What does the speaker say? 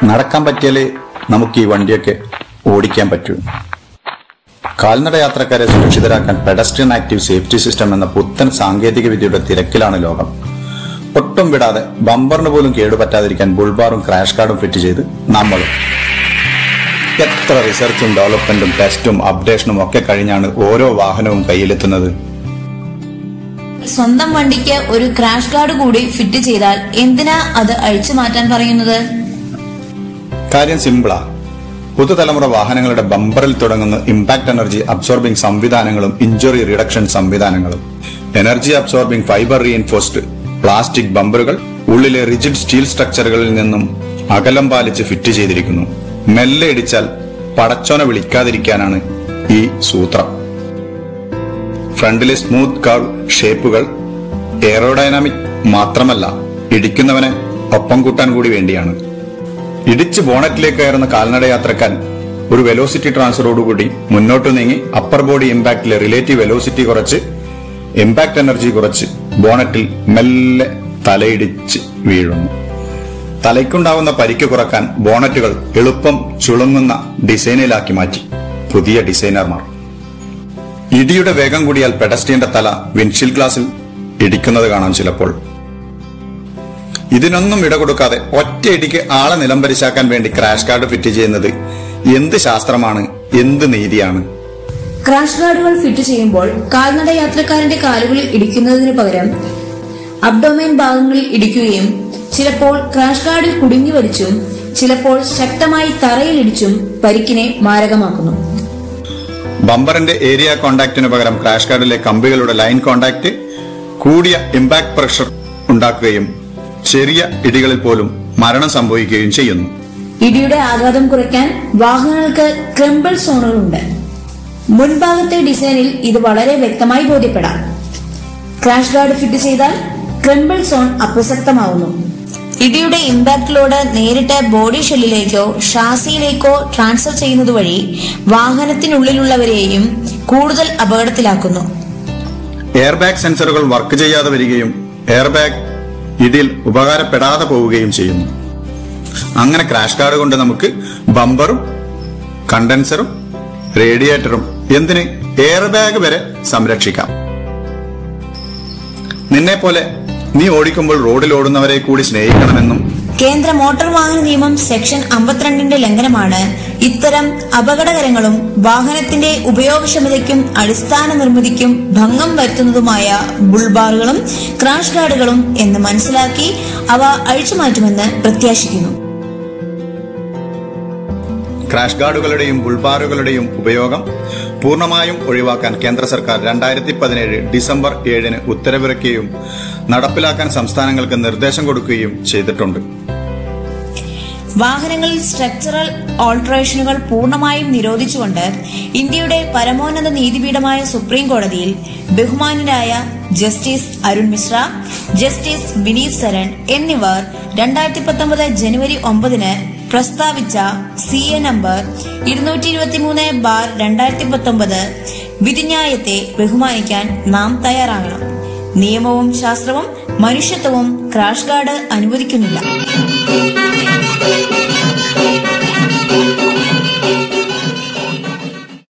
നടക്കാൻ പറ്റിയാലേ നമുക്ക് ഈ വണ്ടിയൊക്കെ ഓടിക്കാൻ പറ്റൂ കാൽനട യാത്രക്കാരെ സുരക്ഷിതരാക്കാൻ പെഡസ്ട്രിയൻ ആക്റ്റീവ് സേഫ്റ്റി സിസ്റ്റം എന്ന പുത്തൻ സാങ്കേതിക വിദ്യയുടെ തിരക്കിലാണ് ലോകം ഒട്ടും വിടാതെ ബമ്പറിന് പോലും കേടുപറ്റാതിരിക്കാൻ ബുൾബാറും ക്രാഷ് കാർഡും ഫിറ്റ് ചെയ്ത് നമ്മളും എത്ര റിസർച്ചും ഡെവലപ്മെന്റും ടെസ്റ്റും അപ്ഡേഷനും ഒക്കെ കഴിഞ്ഞാണ് ഓരോ വാഹനവും കയ്യിലെത്തുന്നത് സ്വന്തം വണ്ടിക്ക് ഒരു ക്രാഷ് ഗാർഡ് കൂടി ഫിറ്റ് ചെയ്താൽ എന്തിനാ അത് അഴിച്ചു മാറ്റാൻ പറയുന്നത് കാര്യം സിമ്പിളാ പുതുതലമുറ വാഹനങ്ങളുടെ ബമ്പറിൽ തുടങ്ങുന്ന ഇമ്പാക്ട് എനർജി അബ്സോർബിംഗ് സംവിധാനങ്ങളും ഇഞ്ചുറി റിഡക്ഷൻ സംവിധാനങ്ങളും energy absorbing fibre reinforced plastic ബമ്പറുകൾ ഉള്ളിലെ റിജിഡ് സ്റ്റീൽ സ്ട്രക്ചറുകളിൽ നിന്നും അകലം പാലിച്ച് ഫിറ്റ് ചെയ്തിരിക്കുന്നു മെല്ലെ ഇടിച്ചാൽ പടച്ചോന വിളിക്കാതിരിക്കാനാണ് ഈ സൂത്രം ഫ്രണ്ടിലെ സ്മൂത്ത് കർവ് ഷേപ്പുകൾ എയറോഡൈനാമിക് മാത്രമല്ല ഇടിക്കുന്നവനെ ഒപ്പം കൂട്ടാൻ കൂടി വേണ്ടിയാണ് ഇടിച്ച് ബോണറ്റിലേക്ക് കയറുന്ന കാൽനട യാത്രക്കാരൻ ഒരു വെലോസിറ്റി ട്രാൻസ്ഫറോടുകൂടി മുന്നോട്ട് നീങ്ങി അപ്പർ ബോഡി ഇമ്പാക്റ്റിലെ റിലേറ്റീവ് വെലോസിറ്റി കുറച്ച് ഇമ്പാക്ട് എനർജി കുറച്ച് ബോണറ്റിൽ മെല്ലെ തലയിടിച്ച് വീഴുന്നു തലയ്ക്കുണ്ടാവുന്ന പരിക്ക് കുറക്കാൻ ബോണറ്റുകൾ എളുപ്പം ചുളുങ്ങുന്ന ഡിസൈനിലാക്കി മാറ്റി പുതിയ ഡിസൈനർമാർ ഇടിയുടെ വേഗം കൂടിയാൽ പെഡസ്ട്രിയന്റെ തല വിൻഷീൽഡ് ഗ്ലാസിൽ ഇടിക്കുന്നത് കാണാം ചിലപ്പോൾ ഇതിനൊന്നും ഇട കൊടുക്കാതെ ഒറ്റ ഇടിക്ക് ആളെ നിലംപരിശാക്കാൻ വേണ്ടി ക്രാഷ് കാർഡ് ഫിറ്റ് ചെയ്യുന്നത് എന്ത് ശാസ്ത്രമാണ് എന്ത് നീതിയാണ് ക്രാഷ് ഗാർഡുകൾ ഫിറ്റ് ചെയ്യുമ്പോൾ കാൽനട യാത്രക്കാരന്റെ കാലുകളിൽ ഇടിക്കുന്നതിന് പകരം അബ്ഡോമൈൻ ഭാഗങ്ങളിൽ ഇടിക്കുകയും ചിലപ്പോൾ ക്രാഷ് ഗാർഡിൽ കുടുങ്ങി വലിച്ചും ചിലപ്പോൾ ശക്തമായി തറയിൽ ഇടിച്ചും പരിക്കിനെ മാരകമാക്കുന്നു ബമ്പറിന്റെ ഏരിയ കോണ്ടാക്റ്റിന് പകരം ക്രാഷ് കാർഡിലെ കമ്പികളുടെ ലൈൻ കോണ്ടാക്ട് കൂടിയ ഇമ്പാക്ട് പ്രഷർ ഉണ്ടാക്കുകയും ചെറിയ ഇടികളിൽ പോലും മരണം സംഭവിക്കുകയും ചെയ്യുന്നു ഇടിയുടെ ആഘാതം കുറയ്ക്കാൻ വാഹനങ്ങൾക്ക് ക്രംബിൾ സോണുകളുണ്ട് മുൻഭാഗത്തെ ഡിസൈനിൽ ഇത് വളരെ വ്യക്തമായി ബോധ്യപ്പെടാം ക്രാഷ് ഗാർഡ് ഫിറ്റ് ചെയ്താൽ ക്രംബിൾ സോൺ അപ്രസക്തമാവുന്നു ഇടിയുടെ ഇമ്പാക്ട് ലോഡ് നേരിട്ട് ബോഡി ഷെല്ലിലേക്കോ ഷാസിയിലേക്കോ ട്രാൻസ്ഫർ ചെയ്യുന്നത് വഴി വാഹനത്തിനുള്ളിലുള്ളവരെയും കൂടുതൽ അപകടത്തിലാക്കുന്നു എയർ ബാഗ് സെൻസറുകൾ വർക്ക് ചെയ്യാതെ വരികയും എയർ ബാഗ് ഇതിൽ ഉപകാരപ്പെടാതെ പോവുകയും ചെയ്യുന്നു അങ്ങനെ ക്രാഷ് കാർഡ് കൊണ്ട് നമുക്ക് ബമ്പറും കണ്ടൻസറും റേഡിയേറ്ററും എന്തിന് എയർ ബാഗ് വരെ സംരക്ഷിക്കാം നിന്നെ പോലെ നീ ഓടിക്കുമ്പോൾ റോഡിൽ ഓടുന്നവരെ കൂടി സ്നേഹിക്കണമെന്നും കേന്ദ്ര മോട്ടോർ വാഹന നിയമം സെക്ഷൻ അമ്പത്തിരണ്ടിന്റെ ലംഘനമാണ് ഇത്തരം അപകടകരങ്ങളും വാഹനത്തിന്റെ ഉപയോഗക്ഷമതയ്ക്കും അടിസ്ഥാന നിർമ്മിതിക്കും ഭംഗം വരുത്തുന്നതുമായ ബുൾബാറുകളും ക്രാഷ് ഗാർഡുകളും എന്ന് മനസ്സിലാക്കി അവ അഴിച്ചുമാറ്റുമെന്ന് പ്രത്യാശിക്കുന്നു ക്രാഷ് ഗാർഡുകളുടെയും ബുൾബാറുകളുടെയും ഉപയോഗം പൂർണ്ണമായും ഒഴിവാക്കാൻ കേന്ദ്ര സർക്കാർ രണ്ടായിരത്തി പതിനേഴ് ഡിസംബർ ഏഴിന് ഉത്തരവിറക്കുകയും നടപ്പിലാക്കാൻ സംസ്ഥാനങ്ങൾക്ക് നിർദ്ദേശം കൊടുക്കുകയും ചെയ്തിട്ടുണ്ട് വാഹനങ്ങളിൽ സ്ട്രക്ചറൽ ഓൾട്ടറേഷനുകൾ പൂർണ്ണമായും നിരോധിച്ചുകൊണ്ട് ഇന്ത്യയുടെ പരമോന്നത നീതിപീഠമായ സുപ്രീം കോടതിയിൽ ബഹുമാനരായ ജസ്റ്റിസ് അരുൺ മിശ്ര ജസ്റ്റിസ് വിനീത് സരൺ എന്നിവർ രണ്ടായിരത്തി പത്തൊമ്പത് ജനുവരി ഒമ്പതിന് പ്രസ്താവിച്ച സി എ നമ്പർ ഇരുന്നൂറ്റി ഇരുപത്തിമൂന്ന് ബാർ രണ്ടായിരത്തി പത്തൊമ്പത് വിധിന്യായത്തെ ബഹുമാനിക്കാൻ നാം തയ്യാറാകണം നിയമവും ശാസ്ത്രവും മനുഷ്യത്വവും ക്രാഷ് ഗാർഡ് അനുവദിക്കുന്നില്ല